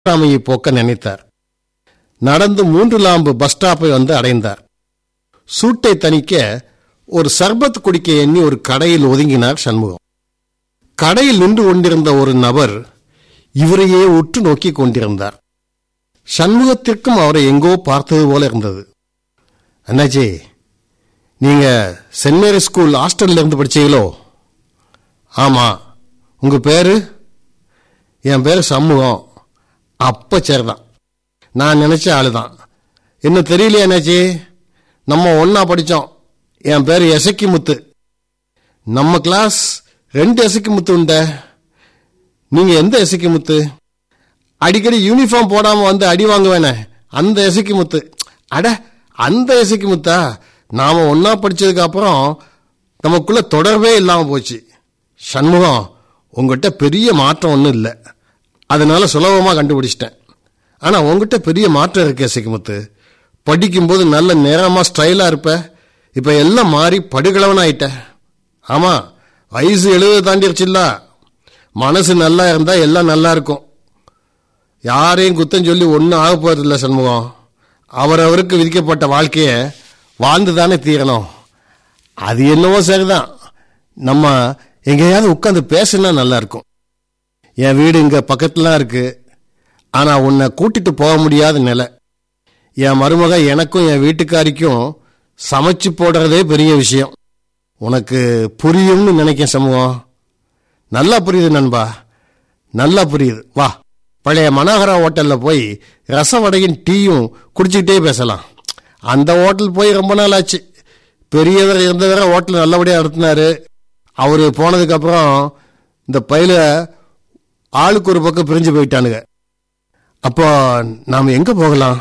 ராமையை போக்க நினைத்தார் நடந்து மூன்று லாம்பு பஸ் ஸ்டாப்பை வந்து அடைந்தார் சூட்டை தணிக்க ஒரு சர்பத் குடிக்க எண்ணி ஒரு கடையில் ஒதுங்கினார் சண்முகம் கடையில் நின்று கொண்டிருந்த ஒரு நபர் இவரையே உற்று நோக்கிக் கொண்டிருந்தார் சண்முகத்திற்கும் அவரை எங்கோ பார்த்தது போல இருந்தது அண்ணாச்சி நீங்க சென்ட் மேரி ஸ்கூல் ஹாஸ்டல்ல இருந்து படிச்சீங்களோ ஆமா உங்க பேரு என் பேரு சண்முகம் அப்ப சரிதான் நான் நினைச்ச ஆளுதான் என்ன தெரியலையா என்னாச்சி நம்ம ஒன்னா படிச்சோம் என் பேரு எசக்கி முத்து நம்ம கிளாஸ் ரெண்டு எசக்கி முத்து உண்ட நீங்க எந்த எசக்கி முத்து அடிக்கடி யூனிஃபார்ம் போடாம வந்து அடி வாங்குவேனே அந்த எசக்கி முத்து அட அந்த எசக்கி முத்தா நாம ஒன்னா படிச்சதுக்கு அப்புறம் நமக்குள்ள தொடர்பே இல்லாம போச்சு சண்முகம் உங்ககிட்ட பெரிய மாற்றம் ஒன்றும் இல்லை அதனால சுலபமாக கண்டுபிடிச்சிட்டேன் ஆனால் உங்ககிட்ட பெரிய மாற்றம் இருக்கு எசக்கிமுத்து படிக்கும்போது நல்ல நேரமாக ஸ்டைலாக இருப்ப இப்போ எல்லாம் மாறி படுகளவனாயிட்ட ஆமாம் வயசு எழுபது தாண்டிருச்சுல்ல மனசு நல்லா இருந்தால் எல்லாம் நல்லா இருக்கும் யாரையும் குத்தம் சொல்லி ஒன்றும் ஆக போறதில்ல சண்முகம் அவரவருக்கு விதிக்கப்பட்ட வாழ்க்கையை வாழ்ந்து தானே தீரணும் அது என்னவோ சரிதான் நம்ம எங்கேயாவது உட்காந்து பேசினா நல்லா இருக்கும் என் வீடு இங்க பக்கத்துல இருக்கு ஆனா உன்னை கூட்டிட்டு போக முடியாத நிலை என் மருமக எனக்கும் என் வீட்டுக்காரிக்கும் சமைச்சு போடுறதே பெரிய விஷயம் உனக்கு புரியும்னு நினைக்கிறேன் சமூகம் நல்லா புரியுது நண்பா நல்லா புரியுது வா பழைய மனோகரா ஹோட்டல்ல போய் ரசவடையும் டீயும் குடிச்சுக்கிட்டே பேசலாம் அந்த ஹோட்டல் போய் ரொம்ப நாள் ஆச்சு பெரியவர் இருந்தவரை ஹோட்டல் நல்லபடியாக நடத்தினாரு அவர் போனதுக்கு அப்புறம் இந்த பையில ஆளுக்கு ஒரு பக்கம் பிரிஞ்சு போயிட்டானுங்க அப்போ நாம் எங்க போகலாம்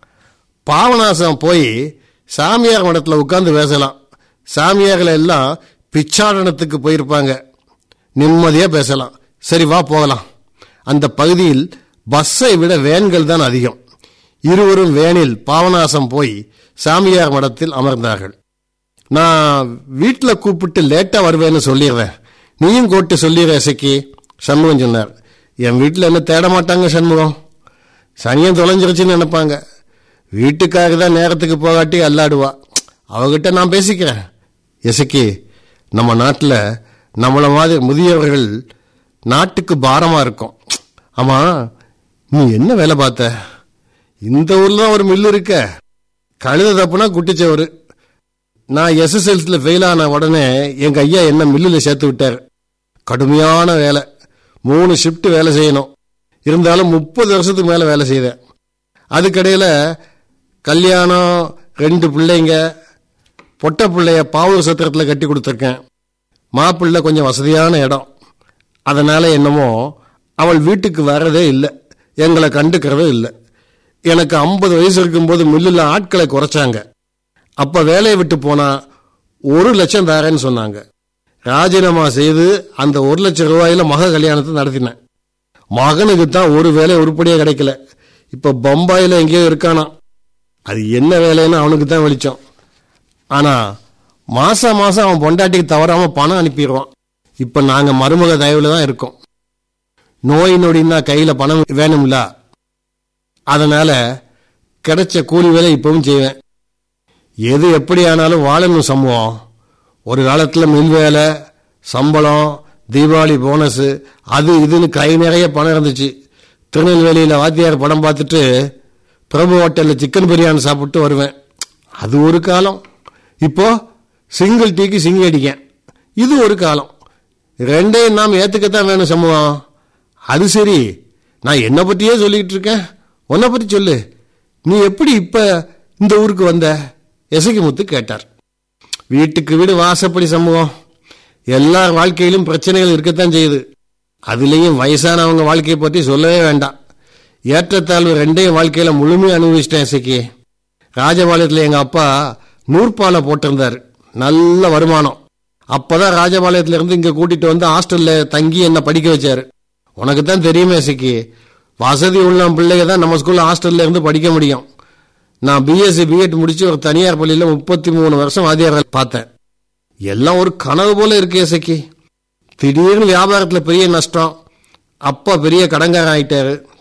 பாவநாசம் போய் சாமியார் மடத்தில் உட்கார்ந்து பேசலாம் சாமியார்கள் எல்லாம் பிச்சாடனத்துக்கு போயிருப்பாங்க நிம்மதியா பேசலாம் சரி வா போகலாம் அந்த பகுதியில் பஸ்ஸை விட வேன்கள் தான் அதிகம் இருவரும் வேனில் பாவநாசம் போய் சாமியார் மடத்தில் அமர்ந்தார்கள் நான் வீட்டில் கூப்பிட்டு லேட்டா வருவேன்னு சொல்லிடுறேன் நீயும் கூட்டு சொல்லிடுற இசைக்கு சண்முகம் சொன்னார் என் வீட்டில் என்ன தேட மாட்டாங்க சண்முகம் சனியம் தொலைஞ்சிருச்சுன்னு நினைப்பாங்க வீட்டுக்காக தான் நேரத்துக்கு போகாட்டி அல்லாடுவா அவகிட்ட நான் பேசிக்கிறேன் இசைக்கு நம்ம நாட்டில் நம்மள மாதிரி முதியவர்கள் நாட்டுக்கு பாரமா இருக்கும் ஆமா நீ என்ன வேலை பார்த்த இந்த ஊர்ல தான் ஒரு மில்லு இருக்க கழுத தப்புனா குட்டிச்சவரு நான் எஸ்எஸ்எல்சியில் ஃபெயில் ஆன உடனே எங்க ஐயா என்ன மில்லில் சேர்த்து விட்டார் கடுமையான வேலை மூணு ஷிஃப்ட் வேலை செய்யணும் இருந்தாலும் முப்பது வருஷத்துக்கு மேலே வேலை செய்தேன் அதுக்கடையில் கல்யாணம் ரெண்டு பிள்ளைங்க பொட்டை பிள்ளைய பாவூர் சத்திரத்தில் கட்டி கொடுத்துருக்கேன் மாப்பிள்ளை கொஞ்சம் வசதியான இடம் அதனால என்னமோ அவள் வீட்டுக்கு வர்றதே இல்லை எங்களை கண்டுக்கிறதே இல்லை எனக்கு ஐம்பது வயசு இருக்கும்போது மில்லில் ஆட்களை குறைச்சாங்க அப்ப வேலையை விட்டு போனா ஒரு லட்சம் தரேன்னு சொன்னாங்க ராஜினாமா செய்து அந்த ஒரு லட்சம் ரூபாயில மக கல்யாணத்தை நடத்தினேன் மகனுக்கு தான் ஒரு வேலை உருப்படியா கிடைக்கல இப்ப பம்பாயில எங்கேயோ இருக்கானா அது என்ன வேலைன்னு அவனுக்கு தான் வெளிச்சம் ஆனா மாசம் மாசம் அவன் பொண்டாட்டிக்கு தவறாம பணம் அனுப்பிடுவான் இப்ப நாங்க மருமக தயவுல தான் இருக்கோம் நோய் நொடின்னா கையில பணம் வேணும்ல அதனால கிடைச்ச கூலி வேலை இப்பவும் செய்வேன் எது எப்படி ஆனாலும் வாழணும் சமூகம் ஒரு காலத்தில் மில் வேலை சம்பளம் தீபாவளி போனஸ் அது இதுன்னு கை நிறைய பணம் இருந்துச்சு திருநெல்வேலியில் வாத்தியார் படம் பார்த்துட்டு பிரபு ஹோட்டலில் சிக்கன் பிரியாணி சாப்பிட்டு வருவேன் அது ஒரு காலம் இப்போ சிங்கிள் டீக்கு சிங்கி அடிக்கேன் இது ஒரு காலம் ரெண்டையும் நாம் ஏற்றுக்கத்தான் வேணும் சமூகம் அது சரி நான் என்னை பற்றியே சொல்லிக்கிட்டு இருக்கேன் உன்னை பற்றி சொல்லு நீ எப்படி இப்ப இந்த ஊருக்கு வந்த எசகிமுத்து கேட்டார் வீட்டுக்கு வீடு வாசப்படி சமூகம் எல்லார் வாழ்க்கையிலும் பிரச்சனைகள் இருக்கத்தான் செய்யுது அதுலேயும் வயசானவங்க வாழ்க்கையை பற்றி சொல்லவே வேண்டாம் ஏற்றத்தாழ்வு ரெண்டையும் வாழ்க்கையில முழுமையாக அனுபவிச்சிட்டேன் இசைக்கு ராஜபாளையத்தில் எங்க அப்பா நூற்பாலை போட்டிருந்தார் நல்ல வருமானம் அப்பதான் ராஜபாளையத்துல இருந்து இங்க கூட்டிட்டு வந்து ஹாஸ்டல்ல தங்கி என்ன படிக்க வச்சாரு உனக்கு தான் தெரியுமே இசைக்கு வசதி உள்ள பிள்ளைங்க தான் நம்ம ஸ்கூல்ல ஹாஸ்டல்ல இருந்து படிக்க முடியும் நான் பிஎஸ்சி பிஎட் முடிச்சு ஒரு தனியார் பள்ளியில முப்பத்தி மூணு வருஷம் வாத்தியார் பார்த்தேன் எல்லாம் ஒரு கனவு போல இருக்கு இசைக்கு திடீர்னு வியாபாரத்துல பெரிய நஷ்டம் அப்பா பெரிய கடங்காரன் ஆயிட்டாரு